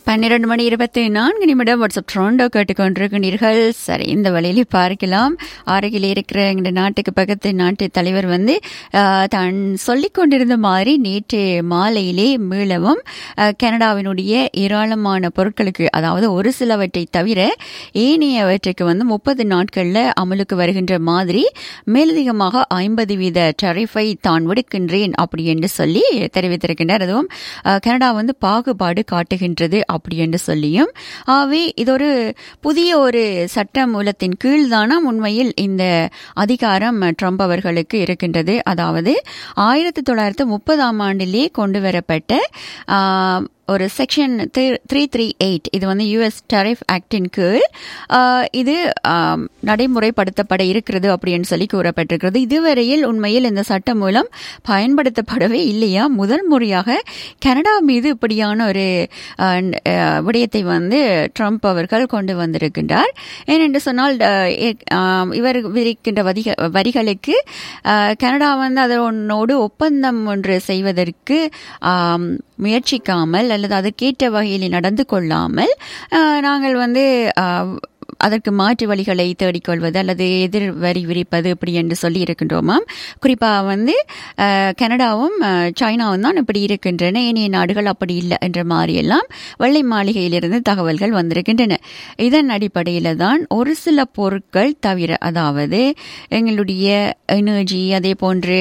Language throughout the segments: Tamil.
பன்னிரண்டு மணி இருபத்தி நான்கு நிமிடம் வாட்ஸ்அப் ட்ரோண்டோ கேட்டுக்கொண்டிருக்கிறீர்கள் சரி இந்த வழியிலே பார்க்கலாம் அருகில் இருக்கிற எங்கள் நாட்டுக்கு பக்கத்து நாட்டு தலைவர் வந்து ஆஹ், தான் சொல்லிக் கொண்டிருந்த மாதிரி நேற்று மாலையிலே மீளவும் ஆஹ், கனடாவினுடைய ஏராளமான பொருட்களுக்கு அதாவது ஒரு சிலவற்றை தவிர ஏனையவற்றுக்கு வந்து முப்பது நாட்களில் அமலுக்கு வருகின்ற மாதிரி மேலதிகமாக ஐம்பது வீத டரிஃபை தான் விடுக்கின்றேன் அப்படி என்று சொல்லி தெரிவித்திருக்கின்றார் அதுவும் அஹ், கனடா வந்து பாகுபாடு காட்டுகின்றது அப்படி என்று சொல்லியும் ஆகவே இது ஒரு புதிய ஒரு சட்ட மூலத்தின் கீழ்தானா உண்மையில் இந்த அதிகாரம் ட்ரம்ப் அவர்களுக்கு இருக்கின்றது அதாவது ஆயிரத்தி தொள்ளாயிரத்து முப்பதாம் ஆண்டிலே கொண்டு வரப்பட்ட ஆஹ், ஒரு செக்ஷன் த்ரீ த்ரீ எயிட் இது வந்து யுஎஸ் டரிஃப் ஆக்டின் கீழ் ஆஹ், இது ஆம், நடைமுறைப்படுத்தப்பட இருக்கிறது அப்படின்னு சொல்லி கூறப்பட்டிருக்கிறது இதுவரையில் உண்மையில் இந்த சட்டம் மூலம் பயன்படுத்தப்படவே இல்லையா முதல் முறையாக கனடா மீது இப்படியான ஒரு ஆஹ், ஆஹ், விடயத்தை வந்து ட்ரம்ப் அவர்கள் கொண்டு வந்திருக்கின்றார் ஏனென்று சொன்னால் ஆஹ், ஏ- ஆம், இவர் விதிக்கின்ற வரிக வரிகளுக்கு ஆஹ், கனடா வந்து அதனோடு ஒப்பந்தம் ஒன்று செய்வதற்கு ஆம், முயற்சிக்காமல் அல்லது அதற்கேற்ற வகையில் நடந்து கொள்ளாமல் ஆஹ், நாங்கள் வந்து ஆஹ், அதற்கு மாற்று வழிகளை தேடிக்கொள்வது அல்லது எதிர் வரி விரிப்பது இப்படி என்று சொல்லி இருக்கின்றோமாம் குறிப்பாக வந்து ஆஹ், கனடாவும் ஆஹ், சைனாவும் தான் இப்படி இருக்கின்றன ஏனைய நாடுகள் அப்படி இல்லை என்ற மாதிரியெல்லாம் வெள்ளை மாளிகையிலிருந்து தகவல்கள் வந்திருக்கின்றன இதன் அடிப்படையில் தான் ஒரு சில பொருட்கள் தவிர அதாவது எங்களுடைய எனர்ஜி அதே போன்று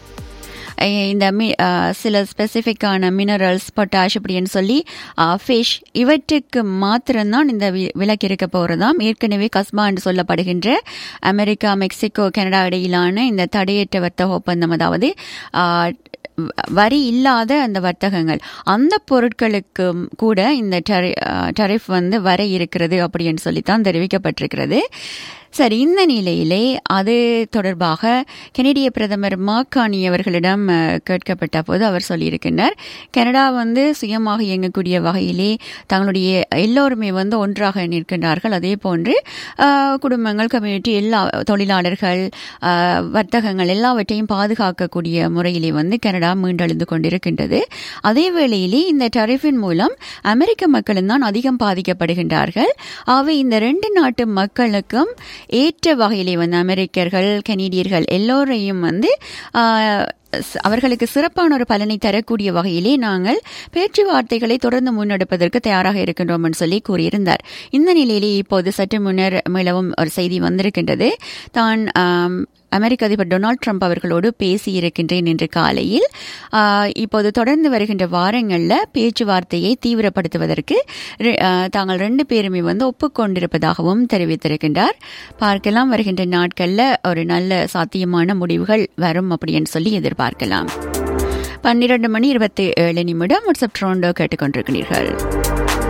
அஹ் இந்த மி- அஹ் சில ஸ்பெசிஃபிக்கான மினரல்ஸ் பொட்டாஷ் அப்படின்னு சொல்லி ஃபிஷ் இவற்றுக்கு மாத்திரம்தான் இந்த வி- விலக்கு இருக்க போகிறதாம் ஏற்கனவே கஸ்பா என்று சொல்லப்படுகின்ற அமெரிக்கா மெக்சிகோ கனடா இடையிலான இந்த தடையற்ற வர்த்தக ஒப்பந்தம் அதாவது அஹ், வ- வரி இல்லாத அந்த வர்த்தகங்கள் அந்த பொருட்களுக்கு கூட இந்த டரிஃப் வந்து வர இருக்கிறது அப்படின்னு சொல்லித்தான் தெரிவிக்கப்பட்டிருக்கிறது சரி இந்த நிலையிலே அது தொடர்பாக கெனடிய பிரதமர் மாக்கானி அவர்களிடம் அஹ், கேட்கப்பட்ட போது அவர் சொல்லியிருக்கின்றார் கனடா வந்து சுயமாக இயங்கக்கூடிய வகையிலே தங்களுடைய எல்லோருமே வந்து ஒன்றாக நிற்கின்றார்கள் அதே போன்று அஹ், குடும்பங்கள் கம்யூனிட்டி எல்லா தொழிலாளர்கள் அஹ், வர்த்தகங்கள் எல்லாவற்றையும் பாதுகாக்கக்கூடிய முறையிலே வந்து கனடா மீண்டெழுந்து கொண்டிருக்கின்றது அதே வேளையிலே இந்த டரிஃபின் மூலம் அமெரிக்க மக்களும் தான் அதிகம் பாதிக்கப்படுகின்றார்கள் ஆகவே இந்த ரெண்டு நாட்டு மக்களுக்கும் ஏற்ற வகையிலே வந்து அமெரிக்கர்கள் கனீடியர்கள் எல்லோரையும் வந்து ஆஹ், ஸ்- அவர்களுக்கு சிறப்பான ஒரு பலனை தரக்கூடிய வகையிலே நாங்கள் பேச்சுவார்த்தைகளை தொடர்ந்து முன்னெடுப்பதற்கு தயாராக இருக்கின்றோம் சொல்லி கூறியிருந்தார் இந்த நிலையிலே இப்போது சற்று முன்னர் மீளவும் ஒரு செய்தி வந்திருக்கின்றது தான் ஆம், அமெரிக்க அதிபர் டொனால்ட் ட்ரம்ப் அவர்களோடு பேசியிருக்கின்றேன் இன்று காலையில் ஆஹ், இப்போது தொடர்ந்து வருகின்ற வாரங்களில் பேச்சுவார்த்தையை தீவிரப்படுத்துவதற்கு ரெ- ஆஹ், தாங்கள் ரெண்டு பேருமே வந்து ஒப்புக்கொண்டிருப்பதாகவும் தெரிவித்திருக்கின்றார் பார்க்கலாம் வருகின்ற நாட்களில் ஒரு நல்ல சாத்தியமான முடிவுகள் வரும் அப்படின்னு சொல்லி எதிர்பார்க்கலாம் பன்னிரண்டு மணி இருபத்தி ஏழு நிமிடம் வாட்ஸ்அப் ட்ரோண்டோ கேட்டுக்கொண்டிருக்கிறீர்கள்